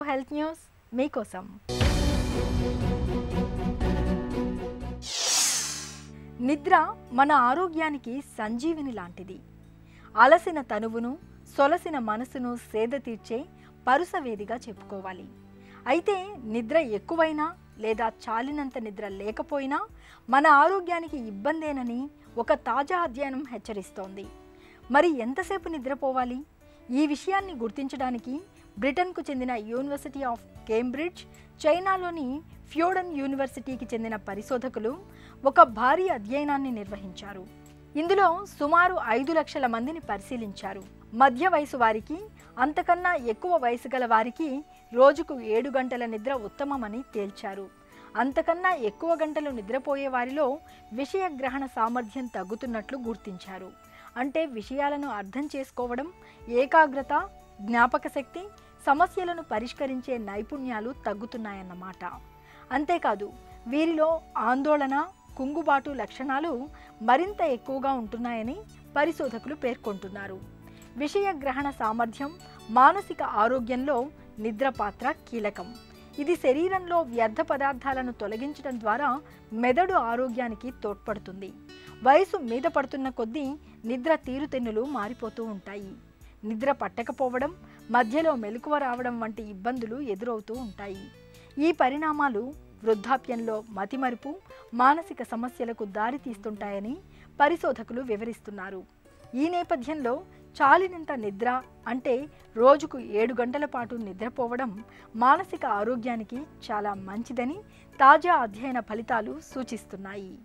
health news మీకోసం నిద్ర మన ఆరోగ్యానికి సంజీవిని లాంటిది అలసిన తనువును సొలసిన మనసును సేద తీర్చే పరుసవేదిగా చెప్పుకోవాలి అయితే నిద్ర ఎక్కువైనా లేదా చాలినంత నిద్ర లేకపోయినా మన ఆరోగ్యానికి ఇబ్బందేనని ఒక తాజా అధ్యయనం హెచ్చరిస్తోంది మరి ఎంతసేపు నిద్రపోవాలి ఈ విషయాన్ని గుర్తించడానికి బ్రిటన్కు చెందిన యూనివర్సిటీ ఆఫ్ కేంబ్రిడ్జ్ చైనాలోని ఫ్యోడన్ యూనివర్సిటీకి చెందిన పరిశోధకులు ఒక భారీ అధ్యయనాన్ని నిర్వహించారు ఇందులో సుమారు ఐదు లక్షల మందిని పరిశీలించారు మధ్య వయసు వారికి అంతకన్నా ఎక్కువ వయసు గల వారికి రోజుకు ఏడు గంటల నిద్ర ఉత్తమమని తేల్చారు అంతకన్నా ఎక్కువ గంటలు నిద్రపోయే వారిలో విషయ గ్రహణ సామర్థ్యం తగ్గుతున్నట్లు గుర్తించారు అంటే విషయాలను అర్థం చేసుకోవడం ఏకాగ్రత జ్ఞాపక శక్తి సమస్యలను పరిష్కరించే నైపుణ్యాలు తగ్గుతున్నాయన్నమాట అంతేకాదు వీరిలో ఆందోళన కుంగుబాటు లక్షణాలు మరింత ఎక్కువగా ఉంటున్నాయని పరిశోధకులు పేర్కొంటున్నారు విషయ గ్రహణ సామర్థ్యం మానసిక ఆరోగ్యంలో నిద్ర పాత్ర కీలకం ఇది శరీరంలో వ్యర్థ పదార్థాలను తొలగించడం ద్వారా మెదడు ఆరోగ్యానికి తోడ్పడుతుంది వయసు మీద పడుతున్న కొద్దీ నిద్ర తీరుతెన్నులు మారిపోతూ ఉంటాయి నిద్ర పట్టకపోవడం మధ్యలో మెలకువ రావడం వంటి ఇబ్బందులు ఎదురవుతూ ఉంటాయి ఈ పరిణామాలు వృద్ధాప్యంలో మతిమరుపు మానసిక సమస్యలకు దారితీస్తుంటాయని పరిశోధకులు వివరిస్తున్నారు ఈ నేపథ్యంలో చాలినంత నిద్ర అంటే రోజుకు ఏడు గంటల పాటు నిద్రపోవడం మానసిక ఆరోగ్యానికి చాలా మంచిదని తాజా అధ్యయన ఫలితాలు సూచిస్తున్నాయి